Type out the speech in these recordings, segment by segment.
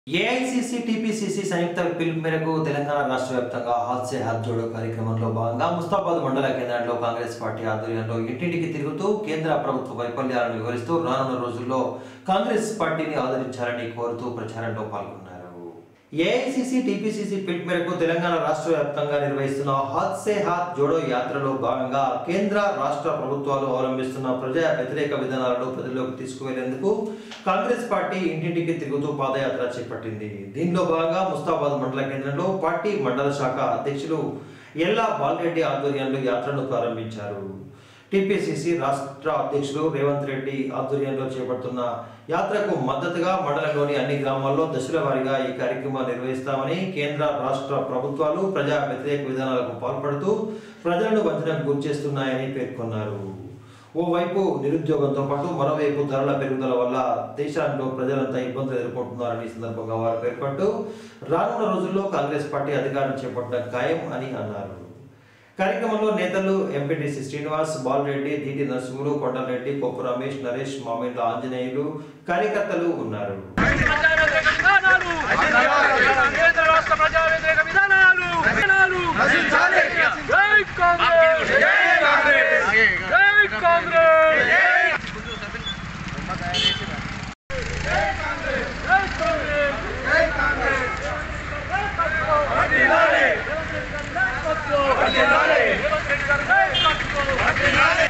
AICC TPCC సంయుక్త పిలుపు మేరకు తెలంగాణ రాష్ట్ర వ్యాప్తంగా హాత్ సే హాత్ జోడో కార్యక్రమంలో భాగంగా ముస్తాబాద్ మండల కేంద్రంలో కాంగ్రెస్ పార్టీ ఆధ్వర్యంలో ఇంటింటికి తిరుగుతూ కేంద్ర ప్రభుత్వ వైఫల్యాలను వివరిస్తూ రానున్న రోజుల్లో కాంగ్రెస్ పార్టీని ఆదరించాలని కోరుతూ ప్రచారంలో పాల్గొన్నారు ఏఐసిసి టీపీసీసీ పిలుపు మేరకు తెలంగాణ రాష్ట్ర వ్యాప్తంగా నిర్వహిస్తున్న హాత్ సే హాత్ జోడో యాత్రలో భాగంగా కేంద్ర రాష్ట్ర ప్రభుత్వాలు అవలంబిస్తున్న ప్రజా వ్యతిరేక విధానాలను ప్రజల్లోకి తీసుకువెళ్లేందుకు కాంగ్రెస్ పార్టీ ఇంటింటికి తిరుగుతూ పాదయాత్ర చేపట్టింది దీనిలో భాగంగా ముస్తాబాద్ మండల కేంద్రంలో పార్టీ మండల శాఖ అధ్యక్షులు ఎల్లా బాలరెడ్డి ఆధ్వర్యంలో యాత్రను ప్రారంభించారు టీపీసీసీ రాష్ట్ర అధ్యక్షులు రేవంత్ రెడ్డి ఆధ్వర్యంలో చేపడుతున్న యాత్రకు మద్దతుగా మండలంలోని అన్ని గ్రామాల్లో దశల వారీగా ఈ కార్యక్రమాన్ని నిర్వహిస్తామని కేంద్ర రాష్ట్ర ప్రభుత్వాలు ప్రజా వ్యతిరేక విధానాలకు పాల్పడుతూ ప్రజలను వంచనకు గురిచేస్తున్నాయని పేర్కొన్నారు ఓవైపు నిరుద్యోగంతో పాటు మరోవైపు ధరల పెరుగుదల వల్ల దేశంలో ప్రజలంతా ఇబ్బందులు ఎదుర్కొంటున్నారని ఈ సందర్భంగా వారు పేర్కొంటూ రానున్న రోజుల్లో కాంగ్రెస్ పార్టీ అధికారం చేపట్టడం ఖాయం అని అన్నారు కార్యక్రమంలో నేతలు ఎంపీటీసీ శ్రీనివాస్ బాలరెడ్డి దీటి నరసింహులు కొండలరెడ్డి కొప్పు రమేష్ నరేష్ మామిండ్ల ఆంజనేయులు కార్యకర్తలు ఉన్నారు కేంద్ర రాష్ట్ర ప్రజా వ్యతిరేక విధానాలు విధానాలు జై కాంగ్రెస్ జై కాంగ్రెస్ జై కాంగ్రెస్ జై కాంగ్రెస్ జై కాంగ్రెస్ వర్ధిల్లాలి వర్ధిల్లాలి రేవంత్ రెడ్డి గారి నాయకత్వం వర్ధిల్లాలి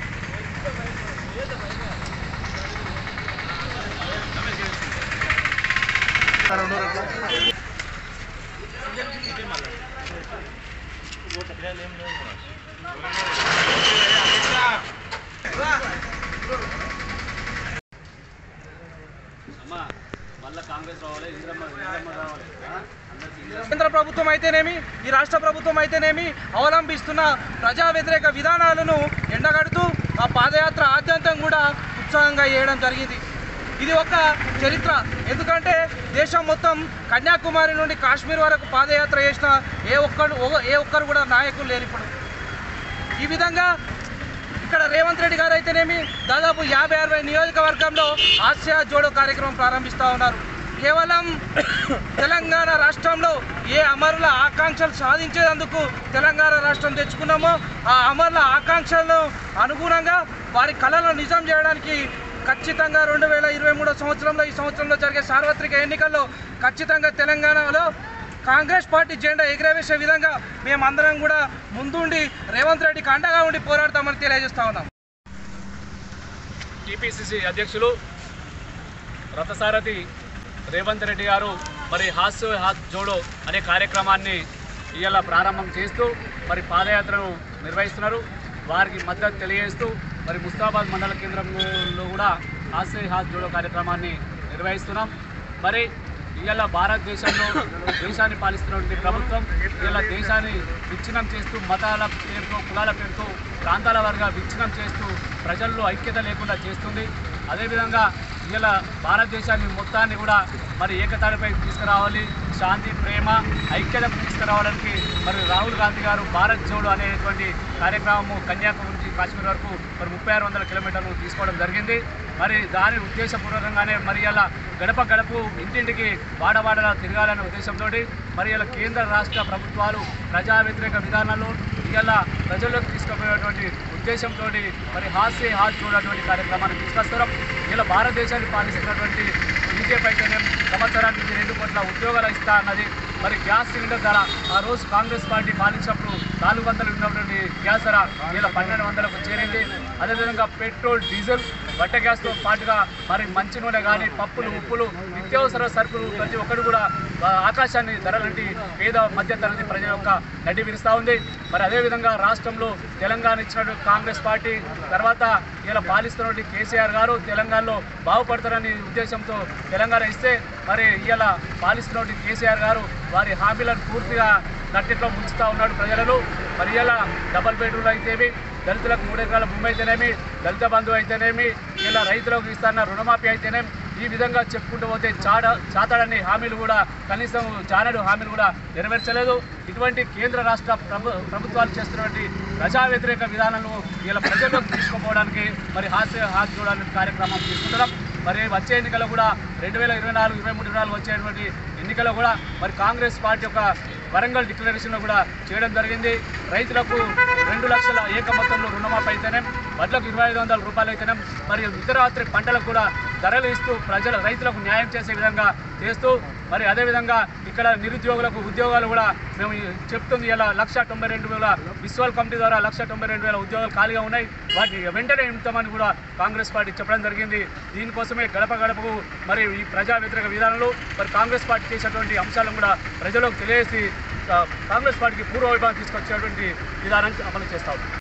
కేంద్ర ప్రభుత్వం అయితేనేమి ఈ రాష్ట్ర ప్రభుత్వం అయితేనేమి అవలంబిస్తున్న ప్రజా వ్యతిరేక విధానాలను ఎండగడుతూ ఆ పాదయాత్ర ఆద్యంతం కూడా ఉత్సాహంగా చేయడం జరిగింది ఇది ఒక చరిత్ర ఎందుకంటే దేశం మొత్తం కన్యాకుమారి నుండి కాశ్మీర్ వరకు పాదయాత్ర చేసిన ఏ ఒక్కరు ఏ ఒక్కరు కూడా నాయకులు లేరు ఇప్పుడు ఈ విధంగా ఇక్కడ రేవంత్ రెడ్డి గారు అయితేనేమి దాదాపు యాభై అరవై నియోజకవర్గంలో ఆసియా జోడో కార్యక్రమం ప్రారంభిస్తూ ఉన్నారు కేవలం తెలంగాణ రాష్ట్రంలో ఏ అమరుల ఆకాంక్షలు సాధించేందుకు తెలంగాణ రాష్ట్రం తెచ్చుకున్నామో ఆ అమరుల ఆకాంక్షలను అనుగుణంగా వారి కళలను నిజం చేయడానికి ఖచ్చితంగా రెండు వేల ఇరవై మూడో సంవత్సరంలో ఈ సంవత్సరంలో జరిగే సార్వత్రిక ఎన్నికల్లో ఖచ్చితంగా తెలంగాణలో కాంగ్రెస్ పార్టీ జెండా ఎగురవేసే విధంగా మేమందరం కూడా ముందుండి రేవంత్ రెడ్డికి అండగా ఉండి పోరాడతామని తెలియజేస్తా ఉన్నాం టీపీసీసీ అధ్యక్షులు రథసారథి రేవంత్ రెడ్డి గారు మరి హాస్ హాత్ జోడో అనే కార్యక్రమాన్ని ఇవాళ ప్రారంభం చేస్తూ మరి పాదయాత్రను నిర్వహిస్తున్నారు వారికి మద్దతు తెలియజేస్తూ మరి ముస్తాబాద్ మండల కేంద్రంలో కూడా హాస్ హాత్ జోడో కార్యక్రమాన్ని నిర్వహిస్తున్నాం మరి ఇవాళ భారతదేశంలో దేశాన్ని పాలిస్తున్నటువంటి ప్రభుత్వం ఇవాళ దేశాన్ని విచ్ఛిన్నం చేస్తూ మతాల పేరుతో కులాల పేరుతో ప్రాంతాల వారిగా విచ్ఛిన్నం చేస్తూ ప్రజల్లో ఐక్యత లేకుండా చేస్తుంది అదేవిధంగా ఇవాళ భారతదేశాన్ని మొత్తాన్ని కూడా మరి ఏకతాటిపై తీసుకురావాలి శాంతి ప్రేమ ఐక్యతకు తీసుకురావడానికి మరి రాహుల్ గాంధీ గారు భారత్ జోడో అనేటువంటి కార్యక్రమము కన్యాకుమారి నుంచి కాశ్మీర్ వరకు మరి ముప్పై ఆరు వందల కిలోమీటర్లు తీసుకోవడం జరిగింది మరి దాని ఉద్దేశపూర్వకంగానే మరి ఇలా గడప గడపు ఇంటింటికి వాడవాడలా తిరగాలనే ఉద్దేశంతో మరి ఇలా కేంద్ర రాష్ట్ర ప్రభుత్వాలు ప్రజా వ్యతిరేక విధానాలు ఇలా ప్రజల్లోకి తీసుకుపోయేటువంటి ఉద్దేశంతో మరి హాస్య హాత్ చూడటువంటి కార్యక్రమాన్ని తీసుకొస్తున్నాం ఇలా భారతదేశాన్ని పాలిస్తున్నటువంటి బీజేపీ అయితేనే సంవత్సరానికి రెండు కోట్ల ఉద్యోగాలు ఇస్తా అన్నది మరి గ్యాస్ సిలిండర్ ధర ఆ రోజు కాంగ్రెస్ పార్టీ పాలించినప్పుడు నాలుగు వందలు ఉన్నటువంటి గ్యాస్ ధర ఇలా పన్నెండు వందలకు చేరింది అదేవిధంగా పెట్రోల్ డీజిల్ బట్ట గ్యాస్తో పాటుగా మరి మంచి నూనె కానీ పప్పులు ఉప్పులు నిత్యావసర సరుకులు ప్రతి ఒక్కరు కూడా ఆ, ఆకాశాన్ని ధరలంటి పేద మధ్య తరగతి ప్రజల యొక్క నడ్డి విరుస్తూ ఉంది మరి అదేవిధంగా రాష్ట్రంలో తెలంగాణ ఇచ్చినటువంటి కాంగ్రెస్ పార్టీ తర్వాత ఇలా పాలిస్తున్నటువంటి కేసీఆర్ గారు తెలంగాణలో బాగుపడతారని ఉద్దేశంతో తెలంగాణ ఇస్తే మరి ఇలా పాలిస్తున్నటువంటి కేసీఆర్ గారు వారి హామీలను పూర్తిగా నట్టిట్లో ముంచుతూ ఉన్నాడు ప్రజలను మరి ఇలా డబల్ బెడ్రూమ్లు అయితేవి దళితులకు మూడు ఎకరాల భూమి అయితేనేమి దళిత బంధువు అయితేనేమి ఇలా రైతులకు ఇస్తున్న రుణమాఫీ అయితేనేమి ఈ విధంగా చెప్పుకుంటూ పోతే చాడ చాతాడని హామీలు కూడా కనీసం జానడు హామీలు కూడా నెరవేర్చలేదు ఇటువంటి కేంద్ర రాష్ట్ర ప్రభు ప్రభుత్వాలు చేస్తున్నటువంటి ప్రజా వ్యతిరేక విధానాలను ఇలా ప్రజల్లోకి తీసుకుపోవడానికి మరి హాస్య హాస్య చూడడానికి కార్యక్రమం తీసుకుంటున్నాం మరి వచ్చే ఎన్నికల్లో కూడా రెండు వేల ఇరవై నాలుగు ఇరవై మూడు ఇరవై నాలుగు వచ్చేటువంటి ఎన్నికల్లో కూడా మరి కాంగ్రెస్ పార్టీ యొక్క వరంగల్ డిక్లరేషన్లో కూడా చేయడం జరిగింది రైతులకు రెండు లక్షల ఏక మొత్తంలో రుణమాఫీ అయితేనే వడ్లకు ఇరవై ఐదు వందల రూపాయలు అయితేనే మరి ఇతరాత్రి పంటలకు కూడా ధరలు ఇస్తూ ప్రజల రైతులకు న్యాయం చేసే విధంగా చేస్తూ మరి అదేవిధంగా ఇక్కడ నిరుద్యోగులకు ఉద్యోగాలు కూడా మేము చెప్తుంది ఇలా లక్ష తొంభై రెండు వేల విశ్వాల్ కమిటీ ద్వారా లక్ష తొంభై రెండు వేల ఉద్యోగాలు ఖాళీగా ఉన్నాయి వాటిని వెంటనే నింపుతామని కూడా కాంగ్రెస్ పార్టీ చెప్పడం జరిగింది దీనికోసమే గడప గడపకు మరి ఈ ప్రజా వ్యతిరేక విధానంలో మరి కాంగ్రెస్ పార్టీ చేసేటువంటి అంశాలను కూడా ప్రజలకు తెలియజేసి ఆ, కాంగ్రెస్ పార్టీకి పూర్వ వైభవం తీసుకొచ్చేటువంటి విధానాన్ని అమలు చేస్తా ఉన్నాం